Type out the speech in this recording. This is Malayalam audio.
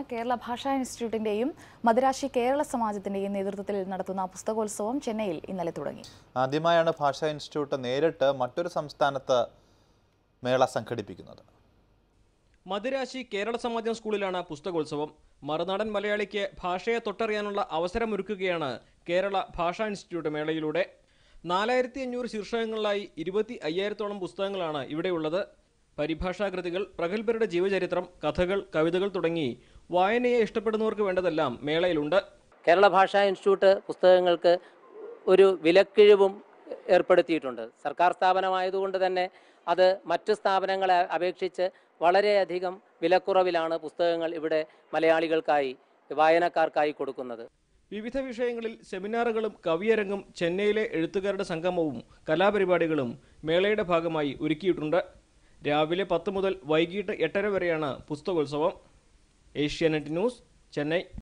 കേരള ഭാഷാ ഇൻസ്റ്റിറ്റ്യൂട്ടിന്റെയും മദുരാശി കേരള സമാജത്തിന്റെയും നേതൃത്വത്തിൽ നടത്തുന്ന പുസ്തകോത്സവം ചെന്നൈയിൽ ഇന്നലെ തുടങ്ങി ആദ്യമായാണ് ഭാഷാ ഇൻസ്റ്റിറ്റ്യൂട്ട് നേരിട്ട് മറ്റൊരു സംസ്ഥാനത്ത് മേള സംഘടിപ്പിക്കുന്നത് മദിരാശി കേരള സമാജം സ്കൂളിലാണ് പുസ്തകോത്സവം മറുനാടൻ മലയാളിക്ക് ഭാഷയെ തൊട്ടറിയാനുള്ള അവസരമൊരുക്കുകയാണ് കേരള ഭാഷാ ഇൻസ്റ്റിറ്റ്യൂട്ട് മേളയിലൂടെ നാലായിരത്തി അഞ്ഞൂറ് ശീർഷകങ്ങളിലായി ഇരുപത്തി അയ്യായിരത്തോളം പുസ്തകങ്ങളാണ് ഇവിടെയുള്ളത് പരിഭാഷാകൃതികൾ പ്രഗത്ഭരുടെ ജീവചരിത്രം കഥകൾ കവിതകൾ തുടങ്ങി വായനയെ ഇഷ്ടപ്പെടുന്നവർക്ക് വേണ്ടതെല്ലാം മേളയിലുണ്ട് കേരള ഭാഷാ ഇൻസ്റ്റിറ്റ്യൂട്ട് പുസ്തകങ്ങൾക്ക് ഒരു വിലക്കിഴിവും ഏർപ്പെടുത്തിയിട്ടുണ്ട് സർക്കാർ സ്ഥാപനമായതുകൊണ്ട് തന്നെ അത് മറ്റ് സ്ഥാപനങ്ങളെ അപേക്ഷിച്ച് വളരെയധികം വിലക്കുറവിലാണ് പുസ്തകങ്ങൾ ഇവിടെ മലയാളികൾക്കായി വായനക്കാർക്കായി കൊടുക്കുന്നത് വിവിധ വിഷയങ്ങളിൽ സെമിനാറുകളും കവിയരങ്ങും ചെന്നൈയിലെ എഴുത്തുകാരുടെ സംഗമവും കലാപരിപാടികളും മേളയുടെ ഭാഗമായി ഒരുക്കിയിട്ടുണ്ട് രാവിലെ പത്ത് മുതൽ വൈകിട്ട് എട്ടര വരെയാണ് പുസ്തകോത്സവം ഏഷ്യാനെറ്റ് ന്യൂസ് ചെന്നൈ